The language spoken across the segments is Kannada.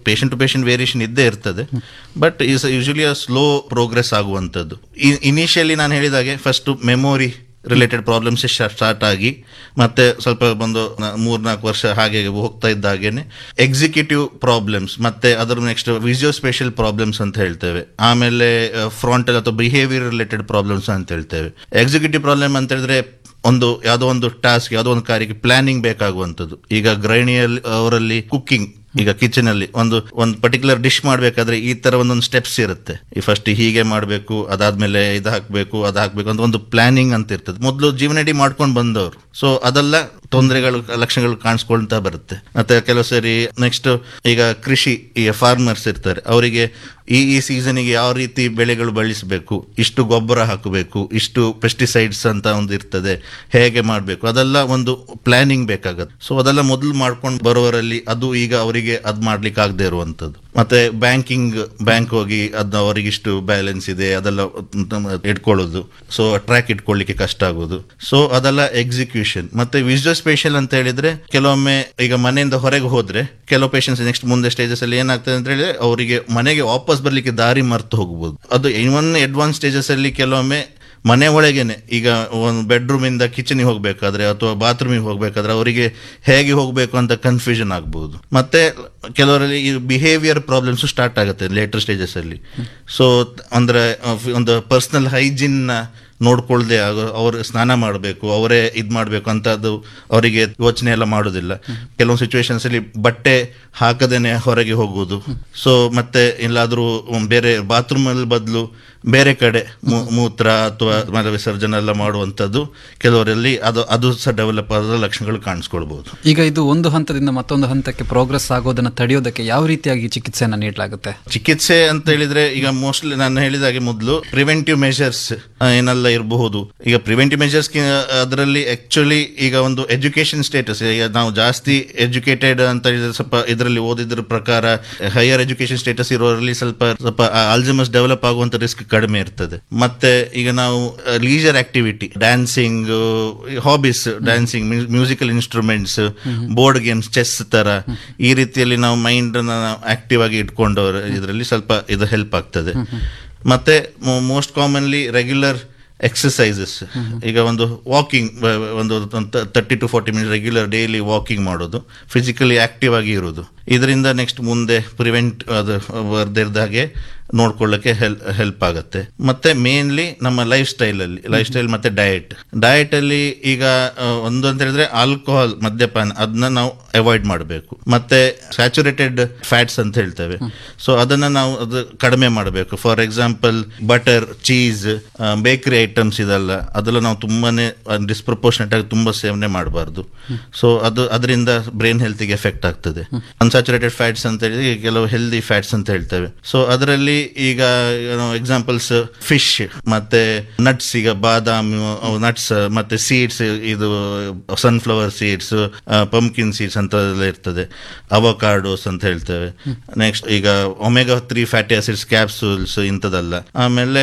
ಪೇಷಂಟ್ ಟು ಪೇಷಂಟ್ ವೇರಿಯೇಷನ್ ಇದ್ದೇ ಇರ್ತದೆ but is usually slow progress ಆಗುವಂಥದ್ದು ಇನಿಷಿಯಲಿ ನಾನು ಹೇಳಿದಾಗೆ first memory related problems start ಆಗಿ ಮತ್ತೆ ಸ್ವಲ್ಪ ಒಂದು ಮೂರ್ನಾಲ್ಕು ವರ್ಷ ಹಾಗೆ ಹೋಗ್ತಾ ಇದ್ದ ಹಾಗೇನೆ ಎಕ್ಸಿಕ್ಯೂಟಿವ್ ಪ್ರಾಬ್ಲಮ್ಸ್ ಮತ್ತೆ ಅದರ ನೆಕ್ಸ್ಟ್ ವಿಸಿಯೋ ಸ್ಪೇಷಲ್ ಪ್ರಾಬ್ಲಮ್ಸ್ ಅಂತ ಹೇಳ್ತೇವೆ ಆಮೇಲೆ ಫ್ರಂಟಲ್ ಅಥವಾ ಬಿಹೇವಿಯರ್ ರಿಲೇಟೆಡ್ ಪ್ರಾಬ್ಲಮ್ಸ್ ಅಂತ ಹೇಳ್ತೇವೆ ಎಕ್ಸಿಕ್ಯೂಟಿವ್ ಪ್ರಾಬ್ಲಮ್ ಅಂತ ಹೇಳಿದ್ರೆ ಒಂದು ಯಾವುದೋ ಒಂದು ಟಾಸ್ಕ್ ಯಾವುದೋ ಒಂದು ಕಾರ್ಯಕ್ಕೆ ಪ್ಲಾನಿಂಗ್ ಬೇಕಾಗುವಂಥದ್ದು ಈಗ ಗೃಹಿಣಿಯಲ್ಲಿ ಅವರಲ್ಲಿ ಕುಕ್ಕಿಂಗ್ ಈಗ ಕಿಚನ್ ಅಲ್ಲಿ ಒಂದು ಒಂದು ಪರ್ಟಿಕ್ಯುಲರ್ ಡಿಶ್ ಮಾಡಬೇಕಾದ್ರೆ ಈ ತರ ಒಂದೊಂದು ಸ್ಟೆಪ್ಸ್ ಇರುತ್ತೆ ಈ ಫಸ್ಟ್ ಹೀಗೆ ಮಾಡಬೇಕು ಅದಾದ್ಮೇಲೆ ಇದು ಹಾಕಬೇಕು ಅದು ಹಾಕಬೇಕು ಅಂತ ಒಂದು ಪ್ಲಾನಿಂಗ್ ಅಂತ ಇರ್ತದೆ ಮೊದಲು ಜೀವನಡಿ ಮಾಡ್ಕೊಂಡು ಬಂದವರು ಸೊ ಅದೆಲ್ಲ ತೊಂದರೆಗಳು ಲಕ್ಷಣಗಳು ಕಾಣಿಸ್ಕೊಳ್ತಾ ಬರುತ್ತೆ ಮತ್ತೆ ಕೆಲವು ಸರಿ ನೆಕ್ಸ್ಟ್ ಈಗ ಕೃಷಿ ಈಗ ಫಾರ್ಮರ್ಸ್ ಇರ್ತಾರೆ ಅವರಿಗೆ ಈ ಈ ಸೀಸನಿಗೆ ಯಾವ ರೀತಿ ಬೆಳೆಗಳು ಬೆಳೆಸಬೇಕು ಇಷ್ಟು ಗೊಬ್ಬರ ಹಾಕಬೇಕು ಇಷ್ಟು ಪೆಸ್ಟಿಸೈಡ್ಸ್ ಅಂತ ಒಂದು ಇರ್ತದೆ ಹೇಗೆ ಮಾಡಬೇಕು ಅದೆಲ್ಲ ಒಂದು ಪ್ಲಾನಿಂಗ್ ಬೇಕಾಗತ್ತೆ ಸೊ ಅದೆಲ್ಲ ಮೊದಲು ಮಾಡ್ಕೊಂಡು ಬರೋವರಲ್ಲಿ ಅದು ಈಗ ಅವರಿಗೆ ಅದ್ ಮಾಡ್ಲಿಕ್ಕೆ ಆಗದೆ ಇರುವಂತದ್ದು ಮತ್ತೆ ಬ್ಯಾಂಕಿಂಗ್ ಬ್ಯಾಂಕ್ ಹೋಗಿ ಅದು ಅವರಿಗೆ ಇಷ್ಟು ಬ್ಯಾಲೆನ್ಸ್ ಇದೆ ಅದೆಲ್ಲ ಇಟ್ಕೊಳ್ಳೋದು ಸೊ ಟ್ರ್ಯಾಕ್ ಇಟ್ಕೊಳ್ಳಿಕ್ಕೆ ಕಷ್ಟ ಆಗೋದು ಸೊ ಅದೆಲ್ಲ ಎಕ್ಸಿಕ್ಯೂಷನ್ ಮತ್ತೆ ವಿಜುವಲ್ ಸ್ಪೇಷಲ್ ಅಂತ ಹೇಳಿದ್ರೆ ಕೆಲವೊಮ್ಮೆ ಈಗ ಮನೆಯಿಂದ ಹೊರಗೆ ಹೋದ್ರೆ ಕೆಲವು ಪೇಷಂಟ್ಸ್ ನೆಕ್ಸ್ಟ್ ಮುಂದೆ ಸ್ಟೇಜಸ್ ಅಲ್ಲಿ ಏನಾಗ್ತದೆ ಅಂತ ಹೇಳಿದ್ರೆ ಅವರಿಗೆ ಮನೆಗೆ ವಾಪಸ್ ಬರ್ಲಿಕ್ಕೆ ದಾರಿ ಮರ್ತು ಹೋಗ್ಬೋದು ಅದು ಇವನ್ ಅಡ್ವಾನ್ಸ್ ಸ್ಟೇಜಸ್ ಅಲ್ಲಿ ಕೆಲವೊಮ್ಮೆ ಮನೆ ಒಳಗೇನೆ ಈಗ ಒಂದು ಬೆಡ್ರೂಮ್ ಇಂದ ಕಿಚನ್ಗೆ ಹೋಗ್ಬೇಕಾದ್ರೆ ಅಥವಾ ಬಾತ್ರೂಮಿಗೆ ಹೋಗ್ಬೇಕಾದ್ರೆ ಅವರಿಗೆ ಹೇಗೆ ಹೋಗಬೇಕು ಅಂತ ಕನ್ಫ್ಯೂಷನ್ ಆಗ್ಬಹುದು ಮತ್ತೆ ಕೆಲವರಲ್ಲಿ ಈ ಬಿಹೇವಿಯರ್ ಪ್ರಾಬ್ಲಮ್ಸ್ ಸ್ಟಾರ್ಟ್ ಆಗುತ್ತೆ ಲೇಟರ್ ಸ್ಟೇಜಸ್ ಅಲ್ಲಿ ಸೊ ಅಂದ್ರೆ ಅಹ್, ಒಂದು ಪರ್ಸನಲ್ ಹೈಜಿನ್ ನೋಡ್ಕೊಳ್ದೆ ಅವರು ಸ್ನಾನ ಮಾಡಬೇಕು ಅವರೇ ಇದು ಮಾಡಬೇಕು ಅಂತ ಅದು ಅವರಿಗೆ ಯೋಚನೆ ಎಲ್ಲ ಮಾಡೋದಿಲ್ಲ ಕೆಲವೊಂದು ಸಿಚುವೇಶನ್ಸ್ ಅಲ್ಲಿ ಬಟ್ಟೆ ಹಾಕದೇನೆ ಹೊರಗೆ ಹೋಗುವುದು ಸೊ ಮತ್ತೆ ಎಲ್ಲಾದ್ರೂ ಬೇರೆ ಬಾತ್ರೂಮ್ ಅಲ್ಲಿ ಬದಲು ಬೇರೆ ಕಡೆ ಮೂ- ಮೂತ್ರ ಅಥವಾ ಮಲ ವಿಸರ್ಜನೆ ಎಲ್ಲ ಮಾಡುವಂಥದ್ದು ಕೆಲವರಲ್ಲಿ ಅದು ಅದು ಸಹ ಡೆವಲಪ್ ಆದ ಲಕ್ಷಣಗಳು ಕಾಣಿಸ್ಕೊಳ್ಬಹುದು ಈಗ ಇದು ಒಂದು ಹಂತದಿಂದ ಮತ್ತೊಂದು ಹಂತಕ್ಕೆ ಪ್ರೋಗ್ರೆಸ್ ಆಗೋದನ್ನ ತಡೆಯೋದಕ್ಕೆ ಯಾವ ರೀತಿಯಾಗಿ ಚಿಕಿತ್ಸೆಯನ್ನ ನೀಡಲಾಗುತ್ತೆ ಚಿಕಿತ್ಸೆ ಅಂತ ಹೇಳಿದ್ರೆ ಈಗ ಮೋಸ್ಟ್ಲಿ ನಾನು ಹೇಳಿದಾಗೆ ಮೊದಲು ಪ್ರಿವೆಂಟಿವ್ ಮೆಷರ್ಸ್ ಏನೆಲ್ಲ ಇರಬಹುದು ಈಗ ಪ್ರಿವೆಂಟಿವ್ ಮೆಷರ್ಸ್ ಅದರಲ್ಲಿ ಆಕ್ಚುಲಿ ಈಗ ಒಂದು ಎಜುಕೇಶನ್ ಸ್ಟೇಟಸ್ ಈಗ ನಾವು ಜಾಸ್ತಿ ಎಜುಕೇಟೆಡ್ ಅಂತ ಹೇಳಿದ್ರೆ ಸ್ವಲ್ಪ ಇದರಲ್ಲಿ ಓದಿದ್ರ ಪ್ರಕಾರ ಹೈಯರ್ ಎಜುಕೇಶನ್ ಸ್ಟೇಟಸ್ ಇರೋರಲ್ಲಿ ಸ್ವಲ್ಪ ಸ್ವಲ್ಪ ಆಲ್ಜಿಮಸ್ ಡೆವಲಪ್ ಆಗುವಂತ ರಿಸ್ಕ್ ಕಡಿಮೆ ಇರ್ತದೆ ಮತ್ತೆ ಈಗ ನಾವು leisure activity dancing hobbies dancing musical instruments board games chess ತರ ಈ ರೀತಿಯಲ್ಲಿ ನಾವು ಮೈಂಡ್ ಆಕ್ಟಿವ್ ಆಗಿ ಇಟ್ಕೊಂಡವ್ರು ಇದರಲ್ಲಿ ಸ್ವಲ್ಪ ಇದು ಹೆಲ್ಪ್ ಆಗ್ತದೆ ಮತ್ತೆ ಮೋಸ್ಟ್ ಕಾಮನ್ಲಿ ರೆಗ್ಯುಲರ್ ಎಕ್ಸಸೈಸಸ್ ಈಗ ಒಂದು ವಾಕಿಂಗ್ ಒಂದು thirty to forty minute regular daily walking ಮಾಡೋದು ಫಿಸಿಕಲಿ ಆಕ್ಟಿವ್ ಆಗಿ ಇರೋದು ಇದರಿಂದ ನೆಕ್ಸ್ಟ್ ಮುಂದೆ ಪ್ರಿವೆಂಟ್ ಅದು ಬರ್ದಿರ್ದ ಹಾಗೆ ನೋಡ್ಕೊಳ್ಳಕ್ಕೆ ಹೆಲ್ ಹೆಲ್ಪ್ ಆಗುತ್ತೆ ಮತ್ತೆ ಮೇನ್ಲಿ ನಮ್ಮ ಲೈಫ್ ಸ್ಟೈಲ್ ಅಲ್ಲಿ ಲೈಫ್ ಸ್ಟೈಲ್ ಮತ್ತೆ ಡಯಟ್ ಡಯಟ್ ಅಲ್ಲಿ ಈಗ ಆ, ಒಂದು ಅಂತ ಹೇಳಿದ್ರೆ ಆಲ್ಕೋಹಾಲ್ ಮದ್ಯಪಾನ ಅದನ್ನ ನಾವು ಅವಾಯ್ಡ್ ಮಾಡಬೇಕು ಮತ್ತೆ ಸ್ಯಾಚುರೇಟೆಡ್ ಫ್ಯಾಟ್ಸ್ ಅಂತ ಹೇಳ್ತೇವೆ ಸೊ ಅದನ್ನ ನಾವು ಅದು ಕಡಿಮೆ ಮಾಡಬೇಕು for example butter cheese bakery items ಇದೆಲ್ಲ ಅದೆಲ್ಲ ನಾವು ತುಂಬಾನೇ ಡಿಸ್ಪ್ರಪೋರ್ಷನೇಟ್ ಆಗಿ ತುಂಬಾ ಸೇವನೆ ಮಾಡಬಾರ್ದು ಸೊ ಅದು ಅದರಿಂದ ಬ್ರೈನ್ ಹೆಲ್ತ್ಗೆ ಎಫೆಕ್ಟ್ ಆಗ್ತದೆ ಅನ್ಸ್ಯಾಚುರೇಟೆಡ್ ಫ್ಯಾಟ್ಸ್ ಅಂತ ಹೇಳಿದ್ರೆ ಈಗ ಕೆಲವು ಹೆಲ್ದಿ ಫ್ಯಾಟ್ಸ್ ಅಂತ ಹೇಳ್ತೇವೆ ಸೊ ಅದರಲ್ಲಿ ಈಗ ಎಕ್ಸಾಂಪಲ್ಸ್ ಫಿಶ್ ಮತ್ತೆ ನಟ್ಸ್ ಈಗ ಬಾದಾಮ್ ನಟ್ಸ್ ಮತ್ತೆ ಸೀಡ್ಸ್ ಇದು ಸನ್ಫ್ಲವರ್ ಸೀಡ್ಸ್ ಪಂಪ್ಕಿನ್ ಸೀಡ್ಸ್ ಅಂತ ಎಲ್ಲ ಇರ್ತದೆ ಅವಕಾಡೋಸ್ ಅಂತ ಹೇಳ್ತೇವೆ ನೆಕ್ಸ್ಟ್ ಈಗ omega three fatty acids capsules ಇಂಥದಲ್ಲ ಆಮೇಲೆ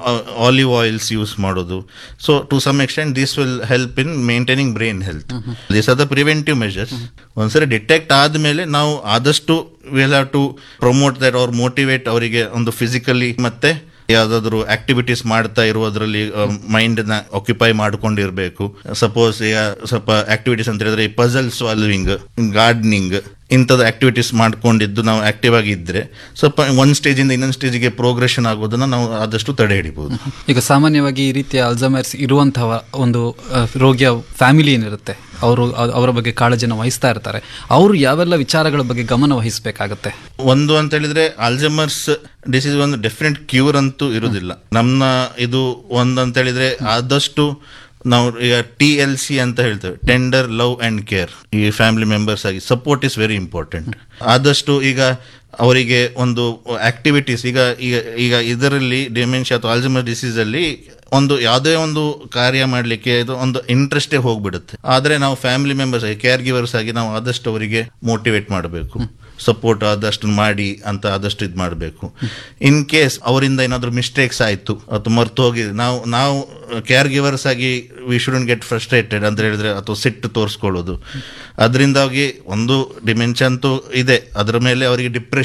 ಆಲಿವ್ ಆಯಿಲ್ಸ್ ಯೂಸ್ ಮಾಡೋದು so to some extent this will help in maintaining brain health this are the preventive measures ಒಂದ್ಸರಿ ಡಿಟೆಕ್ಟ್ ಆದ್ಮೇಲೆ ನಾವು ಆದಷ್ಟು will have to promote that ಅವ್ರ ಮೋಟಿವೇಟ್ ಅವರಿಗೆ ಒಂದು ಫಿಸಿಕಲಿ ಮತ್ತೆ ಯಾವ್ದಾದ್ರು ಆಕ್ಟಿವಿಟೀಸ್ ಮಾಡ್ತಾ ಇರುವುದರಲ್ಲಿ ಮೈಂಡ್ ನ ಆಕ್ಯುಪೈ ಮಾಡ್ಕೊಂಡಿರ್ಬೇಕು ಸಪೋಸ್ ಈಗ ಸ್ವಲ್ಪ ಆಕ್ಟಿವಿಟೀಸ್ ಅಂತ ಹೇಳಿದ್ರೆ ಪಜಲ್ ಸಾಲ್ವಿಂಗ್ ಗಾರ್ಡನಿಂಗ್ ಇಂಥದ್ದು ಆಕ್ಟಿವಿಟೀಸ್ ಮಾಡ್ಕೊಂಡಿದ್ದು ನಾವು ಆಕ್ಟಿವ್ ಆಗಿ ಇದ್ರೆ ಸ್ವಲ್ಪ ಒಂದ್ ಸ್ಟೇಜ್ ಇಂದ ಇನ್ನೊಂದು ಸ್ಟೇಜ್ಗೆ ಪ್ರೋಗ್ರೆಷನ್ ಆಗೋದನ್ನ ನಾವು ಆದಷ್ಟು ತಡೆ ಹಿಡಿಬಹುದು ಈಗ ಸಾಮಾನ್ಯವಾಗಿ ಈ ರೀತಿಯ ಅಲ್ಝಮೈರ್ಸ್ ಇರುವಂತಹ ಒಂದು ಆ, ರೋಗಿಯ ಫ್ಯಾಮಿಲಿ ಏನಿರುತ್ತೆ ಅವರು ಅ- ಅವರ ಬಗ್ಗೆ ಕಾಳಜಿಯನ್ನು ವಹಿಸ್ತಾ ಇರ್ತಾರೆ ಅವರು ಯಾವೆಲ್ಲ ವಿಚಾರಗಳ ಬಗ್ಗೆ ಗಮನ ವಹಿಸಬೇಕಾಗತ್ತೆ ಒಂದು ಅಂತ ಹೇಳಿದ್ರೆ ಆಲ್ಜಮರ್ಸ್ ಡಿಸೀಸ್ ಒಂದು ಡೆಫಿನೆಟ್ ಕ್ಯೂರ್ ಅಂತೂ ಇರುವುದಿಲ್ಲ ನಮ್ಮ ಇದು ಒಂದು ಅಂತ ಹೇಳಿದ್ರೆ ಆದಷ್ಟು ನಾವು ಈಗ ಟಿ ಎಲ್ ಸಿ ಅಂತ ಹೇಳ್ತೇವೆ ಟೆಂಡರ್ ಲವ್ ಅಂಡ್ ಕೇರ್ ಈ ಫ್ಯಾಮಿಲಿ ಮೆಂಬರ್ಸ್ ಆಗಿ ಸಪೋರ್ಟ್ ಇಸ್ ವೆರಿ ಇಂಪಾರ್ಟೆಂಟ್ ಆದಷ್ಟು ಈಗ ಅವರಿಗೆ ಒಂದು ಆಕ್ಟಿವಿಟೀಸ್ ಈಗ ಈಗ ಈಗ ಇದರಲ್ಲಿ ಡಿಮೆನ್ಷಿಯಾ ಅಥವಾ ಆಲ್ಜಮರ್ ಡಿಸೀಸ್ ಅಲ್ಲಿ ಒಂದು ಯಾವುದೇ ಒಂದು ಕಾರ್ಯ ಮಾಡಲಿಕ್ಕೆ ಇದು ಒಂದು ಇಂಟ್ರೆಸ್ಟೇ ಹೋಗ್ಬಿಡುತ್ತೆ ಆದ್ರೆ ನಾವು ಫ್ಯಾಮಿಲಿ ಮೆಂಬರ್ಸ್ ಆಗಿ ಕೇರ್ ಗಿವರ್ಸ್ ಆಗಿ ನಾವು ಆದಷ್ಟು ಅವರಿಗೆ ಮೋಟಿವೇಟ್ ಮಾಡಬೇಕು ಸಪೋರ್ಟ್ ಆದಷ್ಟು ಮಾಡಿ ಅಂತ ಆದಷ್ಟು ಇದು ಮಾಡಬೇಕು ಇನ್ ಕೇಸ್ ಅವರಿಂದ ಏನಾದರೂ ಮಿಸ್ಟೇಕ್ಸ್ ಆಯಿತು ಅಥವಾ ಮರ್ತು ಹೋಗಿ ನಾವು ನಾವು ಕೇರ್ ಗಿವರ್ಸ್ ಆಗಿ ವಿ ಶುಡಂಟ್ ಗೆಟ್ ಫ್ರಸ್ಟ್ರೇಟೆಡ್ ಅಂತ ಹೇಳಿದ್ರೆ ಅಥವಾ ಸಿಟ್ಟು ತೋರಿಸ್ಕೊಳ್ಳೋದು ಅದರಿಂದಾಗಿ ಒಂದು ಡಿಮೆನ್ಷನ್ ಅಂತೂ ಇದೆ ಅದರ ಮೇಲೆ ಅವರಿಗೆ ಡಿಪ್ರೆಷನ್